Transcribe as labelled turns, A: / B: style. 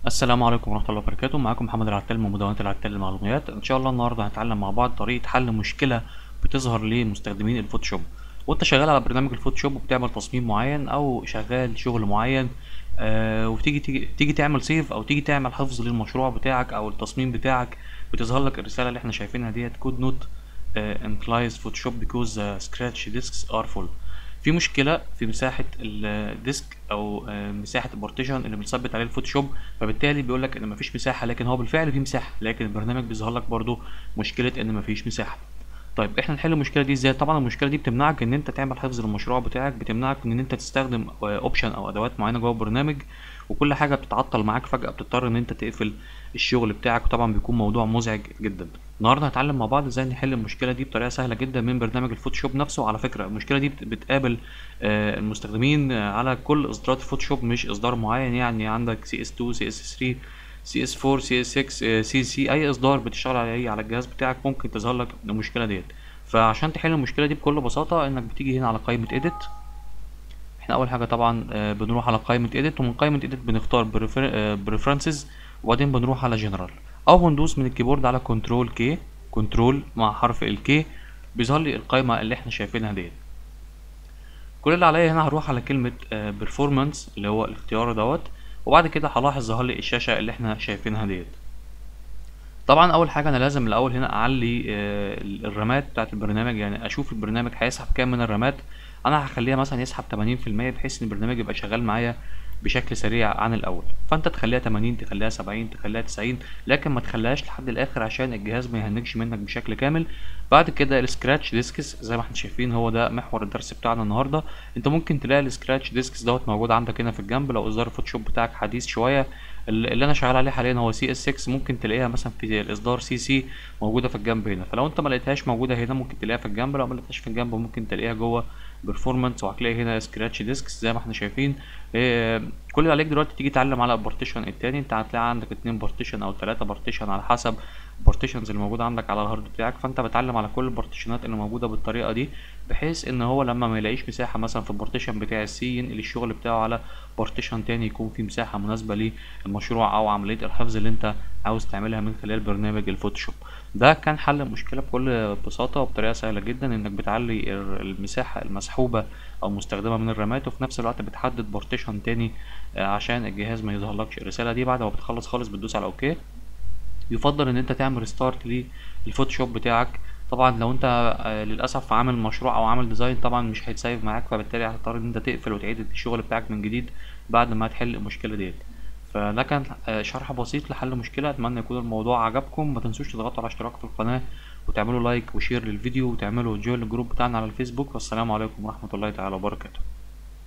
A: السلام عليكم ورحمة الله وبركاته معاكم محمد العتال من مدونة العتال للمعلومات ان شاء الله النهاردة هنتعلم مع بعض طريقة حل مشكلة بتظهر لمستخدمين الفوتوشوب وانت شغال على برنامج الفوتوشوب وبتعمل تصميم معين او شغال شغل معين آه وتيجي تيجي, تيجي تعمل سيف او تيجي تعمل حفظ للمشروع بتاعك او التصميم بتاعك بتظهر لك الرسالة اللي احنا شايفينها ديت كود نوت implies photoshop because the scratch disks are full في مشكله في مساحه الديسك او مساحه البارتيشن اللي بنثبت عليه الفوتوشوب فبالتالي بيقول لك ان مفيش مساحه لكن هو بالفعل في مساحه لكن البرنامج بيظهر لك برضو مشكله ان مفيش مساحه طيب احنا نحل المشكله دي ازاي طبعا المشكله دي بتمنعك ان انت تعمل حفظ للمشروع بتاعك بتمنعك ان انت تستخدم اوبشن او ادوات معينه جوه البرنامج وكل حاجه بتتعطل معاك فجاه بتضطر ان انت تقفل الشغل بتاعك وطبعا بيكون موضوع مزعج جدا النهارده هنتعلم مع بعض ازاي نحل المشكله دي بطريقه سهله جدا من برنامج الفوتوشوب نفسه على فكره المشكله دي بتقابل المستخدمين على كل اصدارات الفوتوشوب مش اصدار معين يعني عندك سي اس 2 سي اس 3 سي اس 4 سي اس 6 سي سي اي اصدار بتشتغل عليه على الجهاز بتاعك ممكن تظهر لك المشكله ديت فعشان تحل المشكله دي بكل بساطه انك بتيجي هنا على قائمه اديت احنا اول حاجه طبعا بنروح على قائمه اديت ومن قائمه اديت بنختار بريفرنسز وبعدين بنروح على جنرال او بندوس من الكيبورد على كنترول كي كنترول مع حرف الكي بيظهر لي القائمه اللي احنا شايفينها ديت كل اللي عليا هنا هروح على كلمه بيرفورمانس اللي هو الاختيار دوت وبعد كده هلاحظ ظهر لي الشاشه اللي احنا شايفينها ديت طبعا اول حاجه انا لازم الاول هنا اعلي الرامات بتاعه البرنامج يعني اشوف البرنامج هيسحب كام من الرامات انا هخليها مثلا يسحب 80% بحيث ان البرنامج يبقى شغال معايا بشكل سريع عن الاول فانت تخليها 80 تخليها 70 تخليها 90 لكن ما تخليهاش لحد الاخر عشان الجهاز ما يهنجش منك بشكل كامل بعد كده السكراتش ديسكس زي ما احنا شايفين هو ده محور الدرس بتاعنا النهارده انت ممكن تلاقي السكراتش ديسكس دوت موجود عندك هنا في الجنب لو اصدار الفوتوشوب بتاعك حديث شويه اللي انا شغال عليه حاليا هو سي اس 6 ممكن تلاقيها مثلا في الاصدار سي سي موجوده في الجنب هنا فلو انت ما لقيتهاش موجوده هنا ممكن تلاقيها في الجنب لو ما لقيتهاش في الجنب ممكن تلاقيها جوه بيرفورمانس وهتلاقي هنا سكراتش ديسكس زي ما احنا شايفين إيه كل اللي عليك دلوقتي تيجي تعلم على البارتيشن التاني انت هتلاقي عندك اتنين بارتيشن او تلاتة بارتيشن على حسب البارتيشنز اللي موجوده عندك على الهارد بتاعك فانت بتعلم على كل البارتيشنات اللي موجوده بالطريقه دي بحيث ان هو لما ما يلاقيش مساحه مثلا في البارتيشن بتاع السي ينقل الشغل بتاعه على بارتيشن تاني يكون فيه مساحه مناسبه للمشروع او عمليه الحفظ اللي انت عاوز تعملها من خلال برنامج الفوتوشوب ده كان حل المشكله بكل بساطه وبطريقه سهله جدا انك بتعلي المساحه المسحوبه او مستخدمه من الرامات وفي نفس الوقت بتحدد بارتيشن تاني عشان الجهاز ما يظهرلكش الرساله دي بعد ما بتخلص خالص بتدوس على اوكي يفضل ان انت تعمل ريستارت للفوتوشوب بتاعك طبعا لو انت للاسف عامل مشروع او عامل ديزاين طبعا مش هيتسيف معاك فبالتالي هتضطر ان انت تقفل وتعيد الشغل بتاعك من جديد بعد ما تحل المشكله ديت فده كان شرح بسيط لحل مشكله اتمنى يكون الموضوع عجبكم ما تنسوش تضغطوا على اشتراك في القناه وتعملوا لايك وشير للفيديو وتعملوا جوين للجروب بتاعنا على الفيسبوك والسلام عليكم ورحمه الله تعالى وبركاته